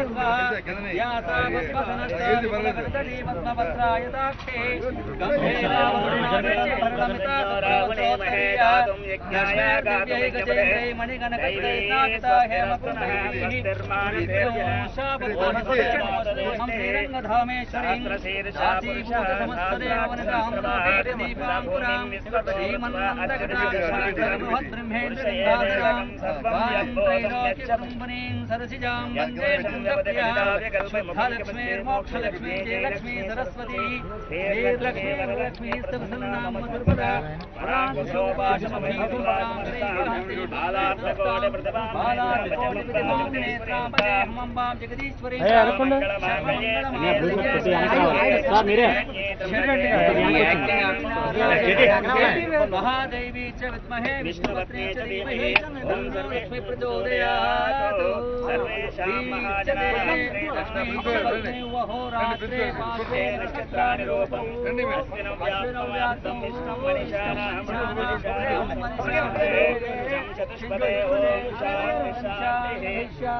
సరసిజాం వందే శుద్ధలక్ష్మీర్మోక్షలక్ష్మీ జయలక్ష్మీ సరస్వతి శ్రీలక్ష్మీ వరలక్ష్మీ స్తవసన్నామ దుర్గదా పరాంశోపాశమభీతురాం శ్రీకాంతి బాలార్ధకోటి ప్రతిమాం నేత్రాంబదే హమంబాం జగదీశ్వరి మహాదేవీ చ విద్మహే విష్ణుపత్ని చ ధీమహి ఓం సర్వలక్ష్మీ ప్రచోదయాత్ సర్వేషాం మహాజనానాం లక్ష్మీ చ వహోరాత్రే పాత్రే నక్షత్రాని రూపం అస్మినం వ్యాప్తం వ్యాప్తం విష్ణుం మనిషానాం చతుష్పదే ఓం శాంతి శాంతి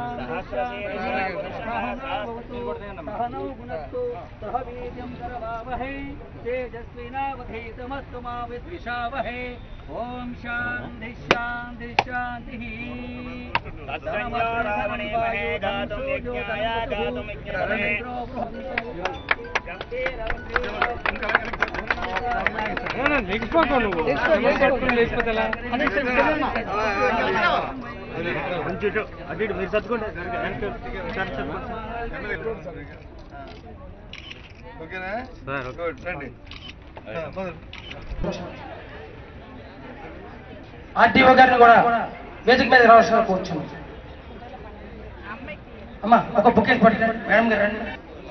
सहनौ गुणस्तु सह वीर्यं करवावहै तेजस्विनावधीतमस्तु मा विद्विषावहै ॐ शान्ति शान्ति शान्तिः तत्संज्ञारामणीमहे गातुं यज्ञाय गातुं यज्ञाय నెక్స్ట్ పక్క నువ్వు పట్టుకుని లేచిపోతే ఎలా? కొంచెం ఇటు, అటు ఇటు మీరు చదువుకోండి వెనక్కి. Sir, sir. ఓకేనా సార్, ఓకే. గుడ్ రండి ఆ, మొదలు. ఆర్టీఓ గారిని కూడా వేదిక మీద రావాల్సిన కూర్చున్నాం అమ్మా ఒక బుకింగ్ పట్టుకోండి మేడం గారు రండి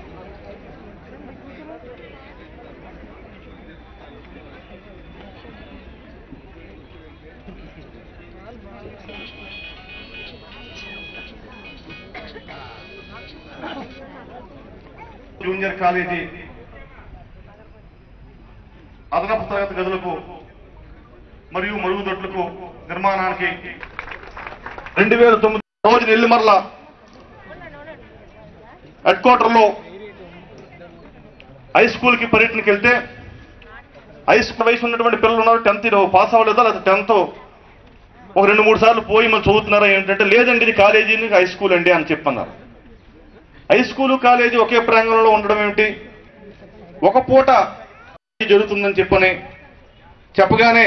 జూనియర్ కాలేజీ అదనపు తరగతి గదులకు మరియు మరుగుదొడ్లకు నిర్మాణానికి రెండు వేల తొమ్మిది రోజు నెల్లిమర్ల హెడ్ క్వార్టర్లో హై స్కూల్కి పర్యటనకి వెళ్తే హై స్కూల్ వయసు ఉన్నటువంటి పిల్లలు ఉన్నారు టెన్త్ పాస్ అవ్వలేదా లేదా టెన్త్ ఒక రెండు మూడు సార్లు పోయి మళ్ళీ చదువుతున్నారా ఏంటంటే లేదండి ఇది కాలేజీ హై స్కూల్ అండి అని చెప్పన్నారు హై స్కూలు కాలేజీ ఒకే ప్రాంగణంలో ఉండడం ఏమిటి ఒక పూట జరుగుతుందని చెప్పని చెప్పగానే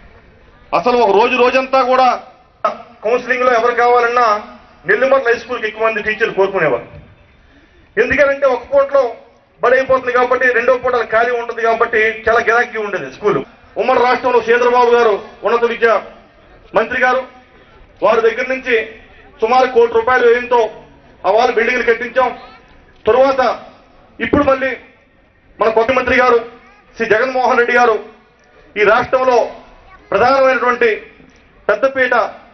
అసలు ఒక రోజు రోజంతా కూడా కౌన్సిలింగ్ లో ఎవరు కావాలన్నా నెల్లిమర్ల హై స్కూల్కి ఎక్కువ మంది టీచర్లు కోరుకునేవారు ఎందుకంటే ఒక పూటలో బడి అయిపోతుంది కాబట్టి రెండో పూట ఖాళీ ఉంటుంది కాబట్టి చాలా గిరాకీ ఉండేది స్కూల్ ఉమ్మడి రాష్ట్రంలో చంద్రబాబు గారు ఉన్నత విద్య మంత్రి గారు వారి దగ్గర నుంచి సుమారు కోటి రూపాయల వ్యయంతో ఆ వాళ్ళు బిల్డింగ్లు కట్టించాం తరువాత ఇప్పుడు మళ్ళీ మన కొత్త మంత్రి గారు శ్రీ జగన్మోహన్ రెడ్డి గారు ఈ రాష్ట్రంలో ప్రధానమైనటువంటి పెద్దపీట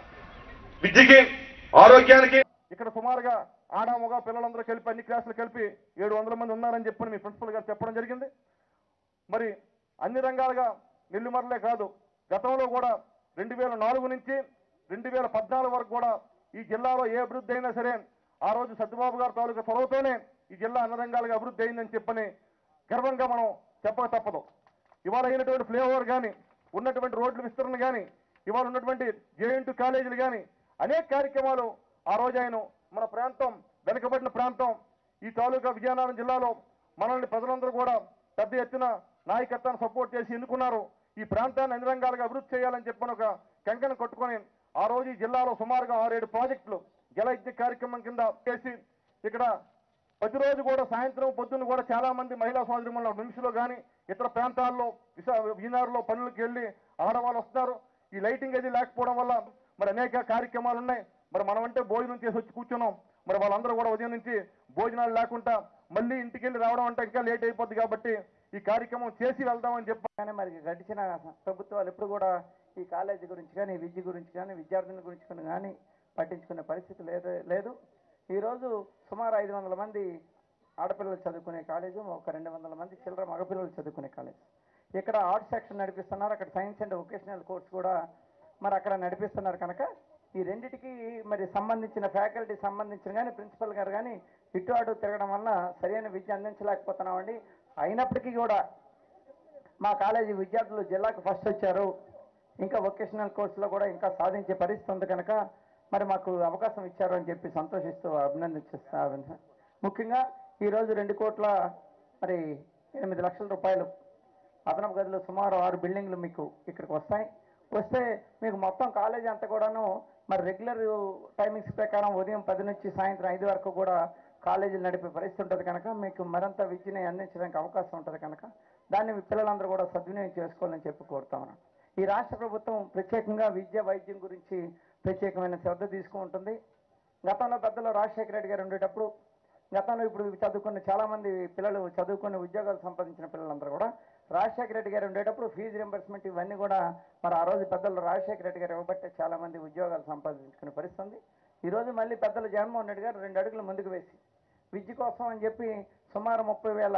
విద్యకి ఆరోగ్యానికి ఇక్కడ సుమారుగా ఆడ మగ పిల్లలందరూ కలిపి అన్ని క్లాసులు కలిపి ఏడు వందల మంది ఉన్నారని చెప్పని మీ ప్రిన్సిపల్ గారు చెప్పడం జరిగింది మరి అన్ని రంగాలుగా నెల్లిమర్లే కాదు గతంలో కూడా రెండు వేల నాలుగు నుంచి రెండు వేల పద్నాలుగు వరకు కూడా ఈ జిల్లాలో ఏ అభివృద్ధి అయినా సరే ఆ రోజు సత్యబాబు గారి తాలూకా చొరవతోనే ఈ జిల్లా అన్ని రంగాలుగా అభివృద్ధి అయిందని చెప్పని గర్వంగా మనం చెప్పక తప్పదు ఇవాళ అయినటువంటి ఫ్లేఓవర్ కానీ ఉన్నటువంటి రోడ్ల విస్తరణ కానీ ఇవాళ ఉన్నటువంటి జేఎన్టీ కాలేజీలు కానీ అనేక కార్యక్రమాలు ఆ రోజు ఆయన మన ప్రాంతం వెనుకబడిన ప్రాంతం ఈ తాలూకా విజయనగరం జిల్లాలో మనల్ని ప్రజలందరూ కూడా పెద్ద ఎత్తున నాయకత్వాన్ని సపోర్ట్ చేసి ఎన్నుకున్నారు ఈ ప్రాంతాన్ని అన్ని రంగాలుగా అభివృద్ధి చేయాలని చెప్పని ఒక కంకణం కట్టుకొని ఆ రోజు ఈ జిల్లాలో సుమారుగా ఆరేడు ప్రాజెక్టులు జలయజ్ఞ కార్యక్రమం కింద చేసి ఇక్కడ ప్రతిరోజు కూడా సాయంత్రం పొద్దున్న కూడా చాలా మంది మహిళా సోదరుల నిమిషంలో కానీ ఇతర ప్రాంతాల్లో విశా విజయనగరంలో పనులకు వెళ్ళి ఆడవాళ్ళు వస్తున్నారు ఈ లైటింగ్ అది లేకపోవడం వల్ల మరి అనేక కార్యక్రమాలు ఉన్నాయి మరి మనం అంటే భోజనం చేసి వచ్చి కూర్చున్నాం మరి వాళ్ళందరూ కూడా ఉదయం నుంచి భోజనాలు లేకుండా మళ్ళీ ఇంటికి వెళ్ళి రావడం అంటే ఇంకా లేట్ అయిపోద్ది కాబట్టి ఈ కార్యక్రమం చేసి వెళ్దామని చెప్పి కానీ మరి గడిచిన ప్రభుత్వాలు ఎప్పుడు కూడా ఈ కాలేజీ గురించి కానీ విద్య గురించి కానీ విద్యార్థుల గురించి కానీ కానీ పట్టించుకునే పరిస్థితి లేదు లేదు ఈరోజు సుమారు ఐదు వందల మంది ఆడపిల్లలు చదువుకునే కాలేజు ఒక రెండు వందల మంది చిల్లర మగపిల్లలు చదువుకునే కాలేజ్ ఇక్కడ ఆర్ట్స్ సెక్షన్ నడిపిస్తున్నారు అక్కడ సైన్స్ అండ్ వొకేషనల్ కోర్స్ కూడా మరి అక్కడ నడిపిస్తున్నారు కనుక ఈ రెండిటికి మరి సంబంధించిన ఫ్యాకల్టీ సంబంధించిన కానీ ప్రిన్సిపల్ గారు కానీ ఇటు అటు తిరగడం వల్ల సరైన విద్య అందించలేకపోతున్నామండి అయినప్పటికీ కూడా మా కాలేజీ విద్యార్థులు జిల్లాకు ఫస్ట్ వచ్చారు ఇంకా వొకేషనల్ కోర్సులో కూడా ఇంకా సాధించే పరిస్థితి ఉంది కనుక మరి మాకు అవకాశం ఇచ్చారు అని చెప్పి సంతోషిస్తూ అభినందించేస్తా ముఖ్యంగా ఈరోజు రెండు కోట్ల మరి ఎనిమిది లక్షల రూపాయలు అదనపు గదిలో సుమారు ఆరు బిల్డింగ్లు మీకు ఇక్కడికి వస్తాయి వస్తే మీకు మొత్తం కాలేజీ అంతా కూడాను మరి రెగ్యులర్ టైమింగ్స్ ప్రకారం ఉదయం పది నుంచి సాయంత్రం ఐదు వరకు కూడా కాలేజీలు నడిపే పరిస్థితి ఉంటుంది కనుక మీకు మరింత విద్యని అందించడానికి అవకాశం ఉంటుంది కనుక దాన్ని మీ పిల్లలందరూ కూడా సద్వినియోగం చేసుకోవాలని చెప్పి కోరుతామన్నాను ఈ రాష్ట్ర ప్రభుత్వం ప్రత్యేకంగా విద్య వైద్యం గురించి ప్రత్యేకమైన శ్రద్ధ తీసుకుంటుంది గతంలో పెద్దలు రాజశేఖర రెడ్డి గారు ఉండేటప్పుడు గతంలో ఇప్పుడు చదువుకున్న చాలా మంది పిల్లలు చదువుకుని ఉద్యోగాలు సంపాదించిన పిల్లలందరూ కూడా రాజశేఖర రెడ్డి గారు ఉండేటప్పుడు ఫీజు రింబర్స్మెంట్ ఇవన్నీ కూడా మరి ఆ రోజు పెద్దలు రాజశేఖర రెడ్డి గారు ఇవ్వబట్టే చాలా మంది ఉద్యోగాలు సంపాదించుకునే పరిస్థితి ఉంది ఈ రోజు మళ్ళీ పెద్దలు జగన్మోహన్ రెడ్డి గారు రెండు అడుగులు ముందుకు వేసి విద్య కోసం అని చెప్పి సుమారు ముప్పై వేల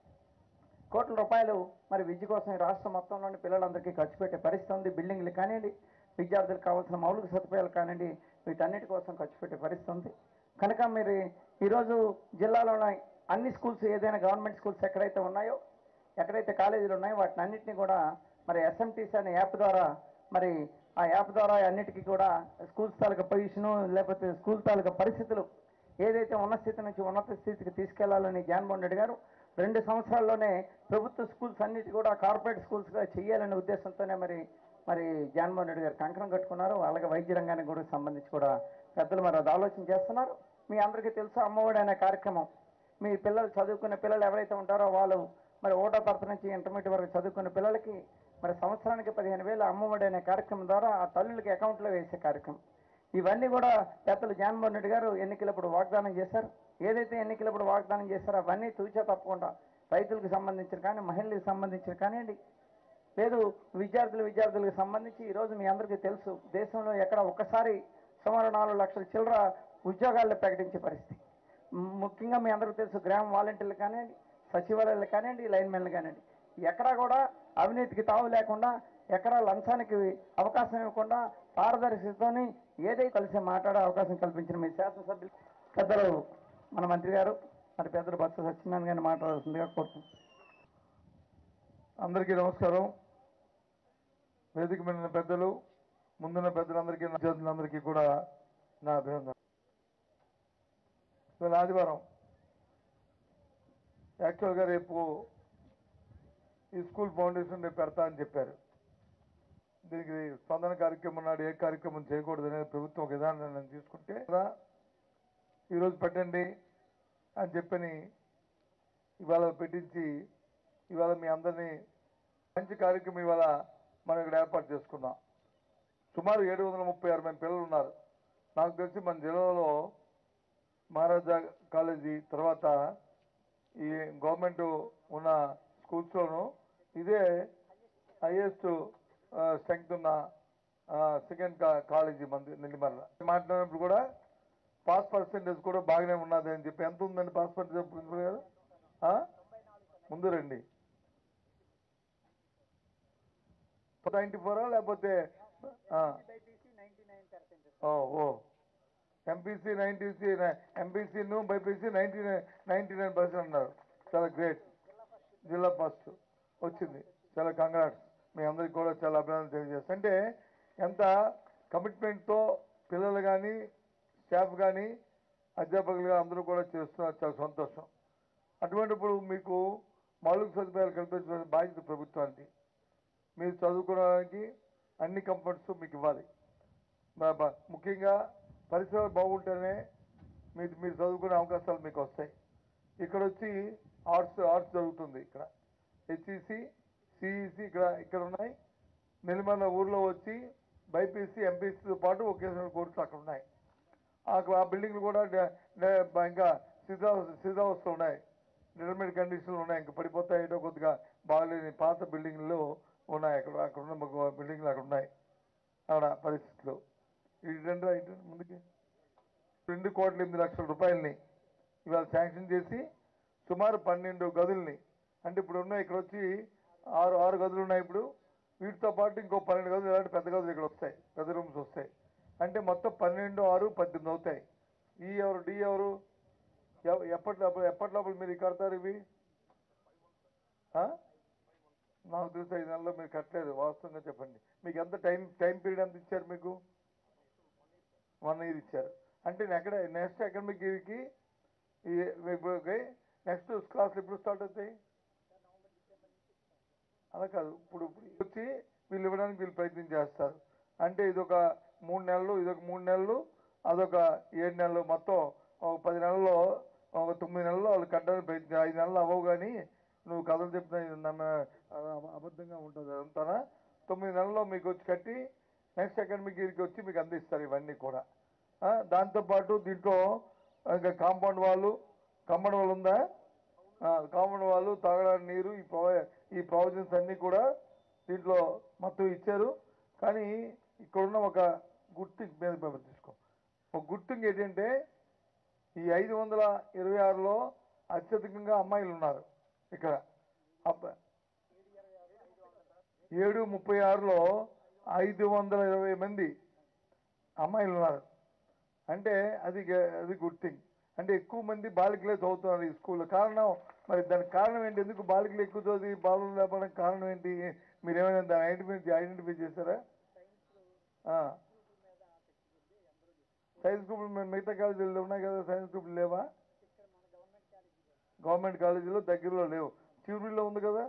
కోట్ల రూపాయలు మరి విద్య కోసం ఈ రాష్ట్రం మొత్తంలోని పిల్లలందరికీ ఖర్చు పెట్టే పరిస్థితి ఉంది బిల్డింగ్లు కానివ్వండి విద్యార్థులకు కావాల్సిన మౌలిక సదుపాయాలు కానివ్వండి వీటన్నిటి కోసం ఖర్చు పెట్టే పరిస్థితి ఉంది కనుక మీరు ఈరోజు జిల్లాలో ఉన్న అన్ని స్కూల్స్ ఏదైనా గవర్నమెంట్ స్కూల్స్ ఎక్కడైతే ఉన్నాయో ఎక్కడైతే కాలేజీలు ఉన్నాయో వాటిని అన్నింటినీ కూడా మరి ఎస్ఎంటీసీ అనే యాప్ ద్వారా మరి ఆ యాప్ ద్వారా అన్నిటికీ కూడా స్కూల్స్ తాలూకా పొజిషను లేకపోతే స్కూల్ తాలూకా పరిస్థితులు ఏదైతే ఉన్న స్థితి నుంచి ఉన్నత స్థితికి తీసుకెళ్లాలని జగన్మోహన్ రెడ్డి గారు రెండు సంవత్సరాల్లోనే ప్రభుత్వ స్కూల్స్ అన్నిటి కూడా కార్పొరేట్ స్కూల్స్గా చేయాలనే ఉద్దేశంతోనే మరి మరి జగన్మోహన్ రెడ్డి గారు కంకణం కట్టుకున్నారు అలాగే వైద్య రంగానికి కూడా సంబంధించి కూడా పెద్దలు మరి అది ఆలోచన చేస్తున్నారు మీ అందరికీ తెలుసు అమ్మఒడి అనే కార్యక్రమం మీ పిల్లలు చదువుకునే పిల్లలు ఎవరైతే ఉంటారో వాళ్ళు మరి ఒకటో తరగతి నుంచి ఇంటర్మీడియట్ వరకు చదువుకునే పిల్లలకి మరి సంవత్సరానికి పదిహేను వేలు అమ్మఒడి అనే కార్యక్రమం ద్వారా ఆ తల్లులకి అకౌంట్లో వేసే కార్యక్రమం ఇవన్నీ కూడా పెద్దలు జగన్మోహన్ రెడ్డి గారు ఎన్నికలప్పుడు వాగ్దానం చేశారు ఏదైతే ఎన్నికలప్పుడు వాగ్దానం చేశారో అవన్నీ తూచా తప్పకుండా రైతులకు సంబంధించిన కానీ మహిళలకు సంబంధించిన కానివ్వండి లేదు విద్యార్థులు విద్యార్థులకు సంబంధించి ఈరోజు మీ అందరికీ తెలుసు దేశంలో ఎక్కడ ఒక్కసారి సుమారు నాలుగు లక్షల చిల్లర ఉద్యోగాల్లో ప్రకటించే పరిస్థితి ము- ముఖ్యంగా మీ అందరికీ తెలుసు గ్రామ వాలంటీర్లు కానివ్వండి సచివాలయాలు కానివ్వండి లైన్మెన్లు కానివ్వండి ఎక్కడా కూడా అవినీతికి తావు లేకుండా ఎక్కడా లంచానికి అవకాశం ఇవ్వకుండా పారదర్శకతతోని ఏదైతే కలిసి మాట్లాడే అవకాశం కల్పించిన మీ శాసనసభ్యులు పెద్దలు మన మంత్రి గారు మరి పెద్దలు బత్స సత్యనారాయణ గారిని మాట్లాడాల్సిందిగా కోరుతున్నాను అందరికీ నమస్కారం వేదిక మీద ఉన్న పెద్దలు ముందున్న పెద్దలందరికీ నా విద్యార్థులందరికీ కూడా నా అభినందన ఇవాళ ఆదివారం యాక్చువల్గా రేపు ఈ స్కూల్ ఫౌండేషన్ రేపు పెడతా అని చెప్పారు దీనికి స్పందన కార్యక్రమం నాడు ఏ కార్యక్రమం చేయకూడదు అనేది ప్రభుత్వం ఒక విధానం తీసుకుంటే కదా ఈరోజు పెట్టండి అని చెప్పని ఇవాళ పెట్టించి ఇవాళ మీ అందరినీ మంచి కార్యక్రమం ఇవాళ మనం ఇక్కడ ఏర్పాటు చేసుకున్నాం సుమారు ఏడు వందల ముప్పై ఆరు మంది పిల్లలు ఉన్నారు నాకు తెలిసి మన జిల్లాలో మహారాజా కాలేజీ తర్వాత ఈ గవర్నమెంట్ ఉన్న స్కూల్స్లోనూ ఇదే హైయెస్ట్ స్ట్రెంగ్త్ ఉన్న సెకండ్ కాలేజీ మంది నెల్లిమర్ల మాట్లాడినప్పుడు కూడా పాస్ పర్సెంటేజ్ కూడా బాగానే ఉన్నది అని చెప్పి ఎంత ఉందండి పాస్ పర్సెంటేజ్ ప్రిన్సిపల్ గారు ఆ? ముందు రండి నైంటీ ఫోరా లేకపోతే ఆ. ఓ ఓ ఎంపీసీ నైన్టీసీ ఎంపీసీను BiPC ninety ninety nine percent అన్నారు చాలా గ్రేట్ జిల్లా ఫస్ట్ వచ్చింది చాలా కంగ్రాట్స్ మీ అందరికి కూడా చాలా అభినందన తెలియజేస్తాను అంటే ఎంత కమిట్మెంట్తో పిల్లలు కానీ స్టాఫ్ కానీ అధ్యాపకులు కానీ అందరూ కూడా చేస్తున్నారు చాలా సంతోషం అటువంటిప్పుడు మీకు మౌలిక సదుపాయాలు కల్పించవలసిన బాధ్యత ప్రభుత్వానికి మీరు చదువుకోవడానికి అన్ని కంఫర్ట్స్ మీకు ఇవ్వాలి బ- బ- ముఖ్యంగా పరిసరాలు బాగుంటేనే మీరు మీరు చదువుకునే అవకాశాలు మీకు వస్తాయి ఇక్కడ వచ్చి ఆర్ట్స్ ఆర్ట్స్ జరుగుతుంది ఇక్కడ హెచ్ఈసి సిఈసి ఇక్కడ ఇక్కడ ఉన్నాయి నెల్లిమల్ల ఊర్లో వచ్చి బైపీసీ ఎంపీసీతో పాటు ఒకేషనల్ కోర్సులు అక్కడ ఉన్నాయి ఆ ఆ బిల్డింగ్లు కూడా డ- డ- బ- ఇంకా సిద్ధా సిద్ధావస్థ ఉన్నాయి డిటర్మినెడ్ కండిషన్లు ఉన్నాయి ఇంకా పడిపోతాయి ఏదో కొద్దిగా బాగాలేని పాత బిల్డింగ్లు ఉన్నాయి అక్కడ అక్కడ ఉన్న మాకు బిల్డింగ్లు అక్కడ ఉన్నాయి అక్కడ పరిస్థితులు ఇటు రండి రా, ఇటు రండి ముందుకి రెండు కోట్ల ఎనిమిది లక్షల రూపాయలని ఇవాళ శాంక్షన్ చేసి సుమారు పన్నెండు గదుల్ని అంటే ఇప్పుడు ఉన్నాయి ఇక్కడ వచ్చి ఆరు ఆరు గదులు ఉన్నాయి ఇప్పుడు వీటితో పాటు ఇంకో పన్నెండు గదులు ఇలాంటి పెద్ద గదులు ఇక్కడ వస్తాయి పెద్ద రూమ్స్ వస్తాయి అంటే మొత్తం పన్నెండు ఆరు పద్దెనిమిది అవుతాయి ఈ ఎవరు డి ఎవరు ఎవ- ఎప్పటి లోపల ఎప్పటి లోపల మీరు కడతారు ఇవి ఆ? నాకు తెలిసి ఐదు నెలల్లో మీరు కట్టలేదు వాస్తవంగా చెప్పండి మీకు ఎంత టైం టైం పీరియడ్ ఎంత ఇచ్చారు మీకు వన్ ఇయర్ ఇచ్చారు అంటే ఎక్కడ నెక్స్ట్ అకాడమిక్ ఇయర్కి నెక్స్ట్ క్లాసులు ఎప్పుడు స్టార్ట్ అవుతాయి అలా కాదు ఇప్పుడు ఇప్పుడు వచ్చి వీళ్ళు ఇవ్వడానికి వీళ్ళు ప్రయత్నం చేస్తారు అంటే ఇదొక మూడు నెలలు ఇదొక మూడు నెలలు అదొక ఏడు నెలలు మొత్తం ఒక పది నెలల్లో ఒక తొమ్మిది నెలల్లో వాళ్ళు కట్టడానికి ప్రయత్నం ఐదు నెలలు అవ్వవు కానీ నువ్వు కథలు చెప్పిన ఇది నమ్మ అ- అబద్ధంగా ఉంటుంది అదంతానా తొమ్మిది నెలల్లో మీకు వచ్చి కట్టి నెక్స్ట్ అకాడమిక్ ఇయర్కి వచ్చి మీకు అందిస్తారు ఇవన్నీ కూడా ఆ, దాంతోపాటు దీంట్లో ఇంకా కాంపౌండ్ వాళ్ళు కాంపౌండ్ వాళ్ళు ఉందా కాంపౌండ్ వాళ్ళు తాగడానికి నీరు ఈ ప్రొవై ఈ ప్రొవిజన్స్ అన్నీ కూడా దీంట్లో మొత్తం ఇచ్చారు కానీ ఇక్కడున్న ఒక గుర్తింపు మీద పేపర్ తీసుకో ఒక గుర్తింపు ఏంటంటే ఈ ఐదు వందల ఇరవై ఆరులో అత్యధికంగా అమ్మాయిలు ఉన్నారు ఇక్కడ అబ్బ- ఏడు ముప్పై ఆరులో ఐదు వందల ఇరవై మంది అమ్మాయిలు ఉన్నారు అంటే అది గ- అది గుడ్ థింగ్ అంటే ఎక్కువ మంది బాలికలే చదువుతున్నారు ఈ స్కూల్లో కారణం మరి దానికి కారణం ఏంటి ఎందుకు బాలికలు ఎక్కువ చదివి బాలులు లేపడానికి కారణం ఏంటి మీరు ఏమైనా దాన్ని ఐడెంటిఫై ఐడెంటిఫై చేశారా ఆ. సైన్స్ గ్రూపులు మీ- మిగతా కాలేజీలు ఉన్నాయి కదా సైన్స్ గ్రూపులు లేవా గవర్నమెంట్ కాలేజీలో దగ్గరలో లేవు చివరిలో ఉంది కదా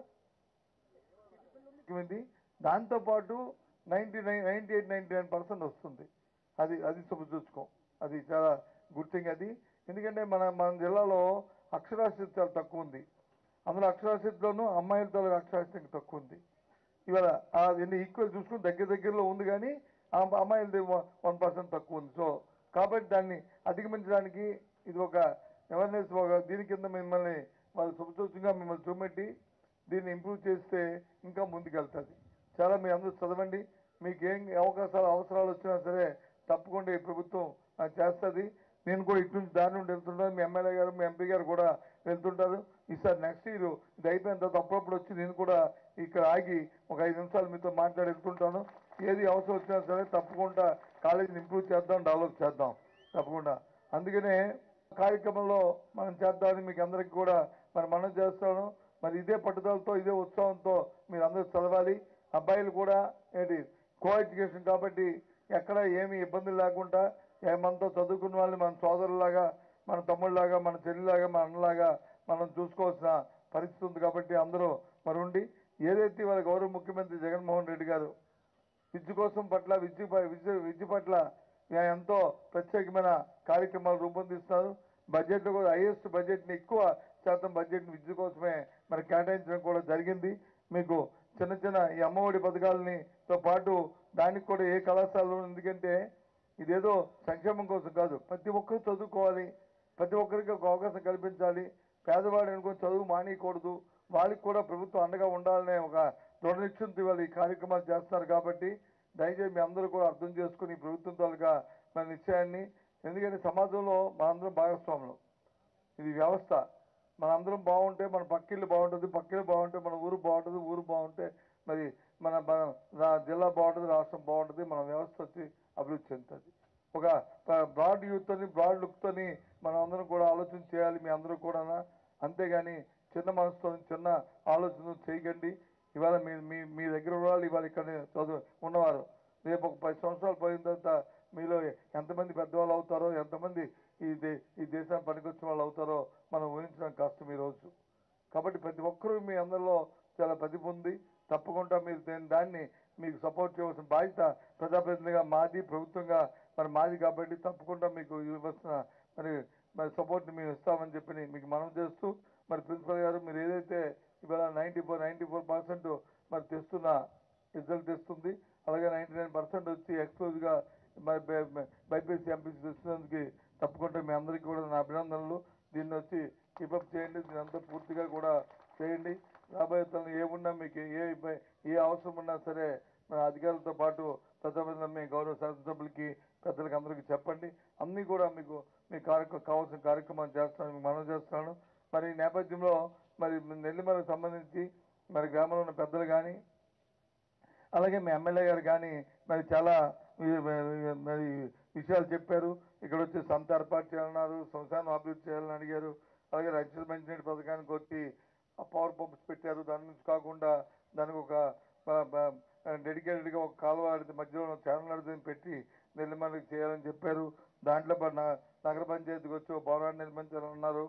ఉంది దాంతోపాటు ninety nine ninety eight ninety nine percent వస్తుంది అది అది శుభ చూసుకో అది చాలా గుడ్ థింగ్ అది ఎందుకంటే మన మన జిల్లాలో అక్షరాస్యత చాలా తక్కువ ఉంది అందులో అక్షరాస్యతలోనూ అమ్మాయిలతో అక్షరాస్యత తక్కువ ఉంది ఇవాళ ఎన్ని ఈక్వల్ చూసుకుని దగ్గర దగ్గరలో ఉంది కానీ ఆ అమ్మాయిలది వన్ పర్సెంట్ తక్కువ ఉంది సో కాబట్టి దాన్ని అధిగమించడానికి ఇది ఒక అవేర్నెస్ ఒక దీని కింద మిమ్మల్ని వాళ్ళు శుభసూచంగా మిమ్మల్ని చూపెట్టి దీన్ని ఇంప్రూవ్ చేస్తే ఇంకా ముందుకెళ్తుంది చాలా మీ అందరూ చదవండి మీకు ఏం అవకాశాలు అవసరాలు వచ్చినా సరే తప్పకుండా ఈ ప్రభుత్వం ఆ, చేస్తుంది నేను కూడా ఇటు నుంచి దారి నుండి వెళ్తుంటాను మీ ఎమ్మెల్యే గారు మీ ఎంపీ గారు కూడా వెళ్తుంటారు ఈసారి నెక్స్ట్ ఇయర్ ఇది అయిపోయిన తర్వాత అప్పుడప్పుడు వచ్చి నేను కూడా ఇక్కడ ఆగి ఒక ఐదు నిమిషాలు మీతో మాట్లాడి వెళ్తుంటాను ఏది అవసరం వచ్చినా సరే తప్పకుండా కాలేజీని ఇంప్రూవ్ చేద్దాం డెవలప్ చేద్దాం తప్పకుండా అందుకనే కార్యక్రమంలో మనం చేద్దామని మీకు అందరికి కూడా మరి మనం చేస్తాను మరి ఇదే పట్టుదలతో ఇదే ఉత్సాహంతో మీరు అందరూ చదవాలి అబ్బాయిలు కూడా ఏంటి కో ఎడ్యుకేషన్ కాబట్టి ఎక్కడ ఏమి ఇబ్బందులు లేకుండా ఏ మనతో చదువుకున్న వాళ్ళని మన సోదరులాగా మన తమ్ముళ్ళలాగా మన చెల్లిలాగా మన అన్నలాగా మనం చూసుకోవాల్సిన పరిస్థితి ఉంది కాబట్టి అందరూ మరి ఉండి ఏదైతే వాళ్ళ గౌరవ ముఖ్యమంత్రి జగన్మోహన్ రెడ్డి గారు విద్య కోసం పట్ల విద్య ప- విద్య విద్య పట్ల ఆయన ఎంతో ప్రత్యేకమైన కార్యక్రమాలు రూపొందిస్తున్నారు బడ్జెట్ కూడా హైయెస్ట్ బడ్జెట్ని ఎక్కువ శాతం బడ్జెట్ విద్య కోసమే మరి కేటాయించడం కూడా జరిగింది మీకు చిన్న చిన్న ఈ అమ్మఒడి పథకాలని తో పాటు దానికి కూడా ఏ కళాశాలలో ఎందుకంటే ఇదేదో సంక్షేమం కోసం కాదు ప్రతి ఒక్కరు చదువుకోవాలి ప్రతి ఒక్కరికి ఒక అవకాశం కల్పించాలి పేదవాడు అనుకుని చదువు మానేయకూడదు వాళ్ళకి కూడా ప్రభుత్వం అండగా ఉండాలనే ఒక దృఢ నిశ్చయంతో వాళ్ళు ఈ కార్యక్రమాలు చేస్తున్నారు కాబట్టి దయచేసి మీ అందరూ కూడా అర్థం చేసుకుని ఈ ప్రభుత్వం తాలూకా మన నిశ్చయాన్ని ఎందుకంటే సమాజంలో మనందరం భాగస్వాములు ఇది వ్యవస్థ మనందరం బాగుంటే మన పక్కిళ్ళు బాగుంటుంది పక్కిళ్ళు బాగుంటే మన ఊరు బాగుంటుంది ఊరు బాగుంటే మరి మన మన రా- జిల్లా బాగుంటుంది రాష్ట్రం బాగుంటుంది మన వ్యవస్థ వచ్చి అభివృద్ధి చెందుతుంది ఒక బ్రాడ్ యూత్తోని బ్రాడ్ లుక్తోని మనం అందరం కూడా ఆలోచన చేయాలి మీ అందరూ కూడా అంతేగాని చిన్న మనసుతో చిన్న ఆలోచన చేయకండి ఇవాళ మీ మీ మీ దగ్గర వాళ్ళు ఇవాళ ఇక్కడ చదువు ఉన్నవారు రేపు ఒక పది సంవత్సరాలు పోయిన తర్వాత మీలో ఎంతమంది పెద్దవాళ్ళు అవుతారో ఎంతమంది ఈ దే ఈ దేశానికి పనికొచ్చిన వాళ్ళు అవుతారో మనం ఊహించడం కష్టం ఈ రోజు కాబట్టి ప్రతి ఒక్కరూ మీ అందరిలో చాలా ప్రతిభ ఉంది తప్పకుండా మీరు దీన్ని- దాన్ని మీకు సపోర్ట్ చేయవలసిన బాధ్యత ప్రజాప్రతినిధిగా మాది ప్రభుత్వంగా మరి మాది కాబట్టి తప్పకుండా మీకు ఇవ్వాల్సిన మరి మరి సపోర్ట్ మేము ఇస్తామని చెప్పి మీకు మనం చేస్తూ మరి ప్రిన్సిపల్ గారు మీరు ఏదైతే ఇవాళ ninety four ninety four percent మరి తెస్తున్న రిజల్ట్ తెస్తుంది అలాగే నైంటీ నైన్ పర్సెంట్ వచ్చి ఎక్స్క్లూజివ్గా మరి బైపీసీ ఎంపీసీ తెస్తున్నందుకు తప్పకుండా మీ అందరికీ కూడా నా అభినందనలు దీన్ని వచ్చి కీపప్ చేయండి దీని అంతా పూర్తిగా కూడా చేయండి రాబోయే తరం ఏమున్నా మీకు ఏ ఇబ్బ- ఏ అవసరం ఉన్నా సరే మన అధికారులతో పాటు ప్రజాప్రతినిధులు మీ గౌరవ శాసనసభ్యులకి పెద్దలకి అందరికీ చెప్పండి అన్నీ కూడా మీకు మీ కార్యక్రమం కావాల్సిన కార్యక్రమాలు చేస్తాను మీకు మనం చేస్తాను మరి ఈ నేపథ్యంలో మరి నెల్లిమలకు సంబంధించి మరి గ్రామంలో ఉన్న పెద్దలు కానీ అలాగే మీ ఎమ్మెల్యే గారు కానీ మరి చాలా ఈ- ఈ- మరి విషయాలు చెప్పారు ఇక్కడ వచ్చి సంత ఏర్పాటు చేయాలన్నారు శ్మశానం అభివృద్ధి చేయాలని అడిగారు అలాగే రైతు మంచినీటి పథకానికి వచ్చి ఆ పవర్ పంప్స్ పెట్టారు దాని నుంచి కాకుండా దానికి ఒక డెడికేటెడ్గా ఒక కాలువ అడిగి మధ్యలో ఛానల్ అడిగి పెట్టి నిర్మాణం చేయాలని చెప్పారు దాంట్లో ప- న- నగర పంచాయతీకి వచ్చి ఒక భవనాన్ని నిర్మించాలన్నారు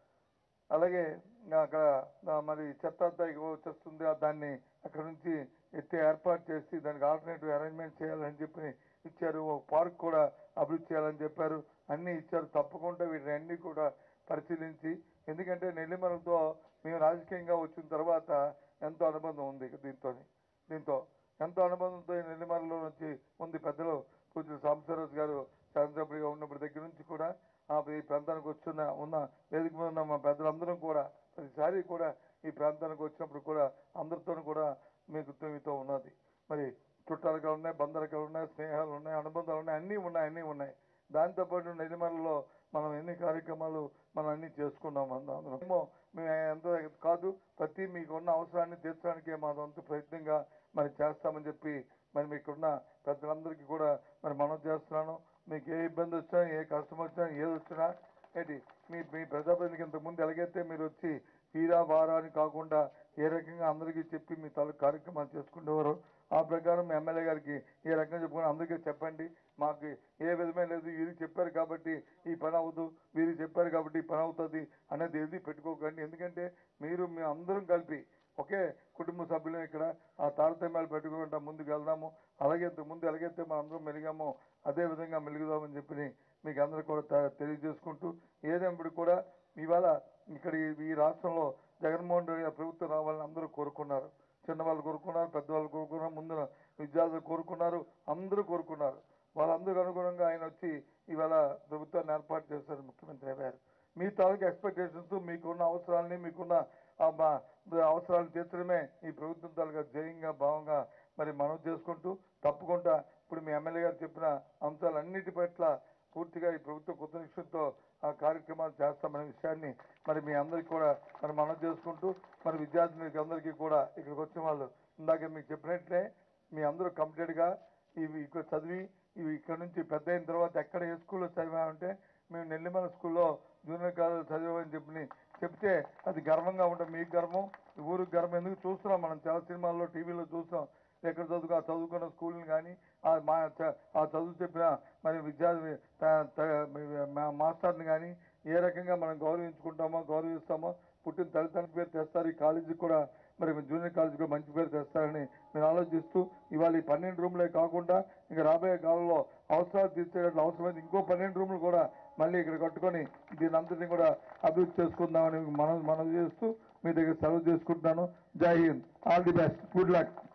అలాగే అక్కడ ఆ, మరి చెత్త అంతా ఇక వచ్చేస్తుంది ఆ దాన్ని అక్కడ నుంచి ఎత్తి ఏర్పాటు చేసి దానికి ఆల్టర్నేటివ్ అరేంజ్మెంట్ చేయాలని చెప్పి ఇచ్చారు ఒక పార్క్ కూడా అభివృద్ధి చేయాలని చెప్పారు అన్నీ ఇచ్చారు తప్పకుండా వీటిని అన్ని కూడా పరిశీలించి ఎందుకంటే నెల్లిమలతో మేము రాజకీయంగా వచ్చిన తర్వాత ఎంతో అనుబంధం ఉంది దీంతో దీంతో ఎంతో అనుబంధంతో ఈ నెల్లిమలలో నుంచి ఉంది పెద్దలు పూజలు సాంబశివరాజు గారు శాసనసభ్యుడిగా ఉన్నప్పటి దగ్గర నుంచి కూడా ఆ ఈ ప్రాంతానికి వచ్చిన ఉన్న వేదిక మీద ఉన్న మా పెద్దలందరం కూడా ప్రతిసారి కూడా ఈ ప్రాంతానికి వచ్చినప్పుడు కూడా అందరితోనూ కూడా మీకు మీతో ఉన్నది మరి చుట్టాలుగా ఉన్నాయి బంధువులుగా ఉన్నాయి స్నేహాలు ఉన్నాయి అనుబంధాలు ఉన్నాయి అన్నీ ఉన్నాయి అన్నీ ఉన్నాయి దాంతోపాటు నెల్లిమలలో మనం ఎన్ని కార్యక్రమాలు మనం అన్ని చేసుకున్నాం అందరం ఏమో మేము ఎంత కాదు ప్రతి మీకున్న అవసరాన్ని తీర్చడానికే మా వంతు ప్రయత్నంగా మరి చేస్తామని చెప్పి మరి మీకున్న పెద్దలందరికీ కూడా మరి మనం చేస్తున్నాను మీకు ఏ ఇబ్బంది వచ్చినా ఏ కష్టం వచ్చినా ఏది వచ్చినా ఏంటి మీ మీ ప్రజాప్రతినిధికి ఇంతకుముందు ఎలాగైతే మీరు వచ్చి తీరా వారా అని కాకుండా ఏ రకంగా అందరికీ చెప్పి మీ తాలూకు కార్యక్రమాలు చేసుకునేవారు ఆ ప్రకారం మీ ఎమ్మెల్యే గారికి ఏ రకంగా చెప్పుకుని అందరికీ చెప్పండి మాకు ఏ విధమైన లేదు వీరికి చెప్పారు కాబట్టి ఈ పని అవ్వదు వీరికి చెప్పారు కాబట్టి ఈ పని అవుతుంది అనేది ఏది పెట్టుకోకండి ఎందుకంటే మీరు మీ అందరం కలిపి ఒకే కుటుంబ సభ్యులు ఇక్కడ ఆ తారతమ్యాలు పెట్టుకుంటా ముందుకు వెళ్దాము అలాగే ఇంతకు ముందు ఎలాగైతే మనం అందరం మెలిగామో అదే విధంగా మెలుగుదామని చెప్పి మీకు అందరూ కూడా త- తెలియజేసుకుంటూ ఏదేప్పుడు కూడా ఇవాళ ఇక్కడ ఈ- ఈ రాష్ట్రంలో జగన్మోహన్ రెడ్డి గారి ప్రభుత్వం రావాలని అందరూ కోరుకున్నారు చిన్నవాళ్ళు కోరుకున్నారు పెద్దవాళ్ళు కోరుకున్నారు ముందు విద్యార్థులు కోరుకున్నారు అందరూ కోరుకున్నారు వాళ్ళందరికీ అనుగుణంగా ఆయన వచ్చి ఇవాళ ప్రభుత్వాన్ని ఏర్పాటు చేశారు ముఖ్యమంత్రి అయ్యారు మీ తాలూకు ఎక్స్పెక్టేషన్స్ మీకున్న అవసరాలని మీకున్న ఆ మా- అవసరాలు తీర్చడమే ఈ ప్రభుత్వం తాలూకా జయంగా భావంగా మరి మనం చేసుకుంటూ తప్పకుండా ఇప్పుడు మీ ఎమ్మెల్యే గారు చెప్పిన అంశాలన్నిటి పట్ల పూర్తిగా ఈ ప్రభుత్వ కొత్త నిష్ఠతో ఆ కార్యక్రమాలు చేస్తామనే విషయాన్ని మరి మీ అందరికీ కూడా మరి మనం చేసుకుంటూ మరి విద్యార్థులకి అందరికీ కూడా ఇక్కడికి వచ్చిన వాళ్ళు ఇందాక మీకు చెప్పినట్లే మీ అందరూ కంప్లీట్గా ఇవి ఇక్కడ చదివి ఇవి ఇక్కడ నుంచి పెద్ద అయిన తర్వాత ఎక్కడ ఏ స్కూల్లో చదివామంటే మేము నెల్లిమల స్కూల్లో జూనియర్ కాలేజ్ చదివామని చెప్పి చెప్తే అది గర్వంగా ఉంటుంది మీకు గర్వం ఈ ఊరికి గర్వం ఎందుకు చూస్తున్నాం మనం చాలా సినిమాల్లో టీవీలో చూస్తాం ఎక్కడ చదువుకు ఆ చదువుకున్న స్కూల్ని కానీ ఆ మా చ- ఆ చదువు చెప్పిన మరి విద్యార్థి త- త- మా- మాస్టర్ని కానీ ఏ రకంగా మనం గౌరవించుకుంటామో గౌరవిస్తామో పుట్టిన తల్లిదండ్రుల పేరు తెస్తారు ఈ కాలేజీకి కూడా మరి జూనియర్ కాలేజీకి కూడా మంచి పేరు తెస్తారని నేను ఆలోచిస్తూ ఇవాళ ఈ పన్నెండు రూమ్లే కాకుండా ఇంకా రాబోయే కాలంలో అవసరాలు తీర్చేటట్లు అవసరమైతే ఇంకో పన్నెండు రూములు కూడా మళ్ళీ ఇక్కడ కట్టుకొని దీని అంతటిని కూడా అభివృద్ధి చేసుకుందామని మనం మనం చేస్తూ మీ దగ్గర సెలవు చేసుకుంటున్నాను Jai Hind all the best good luck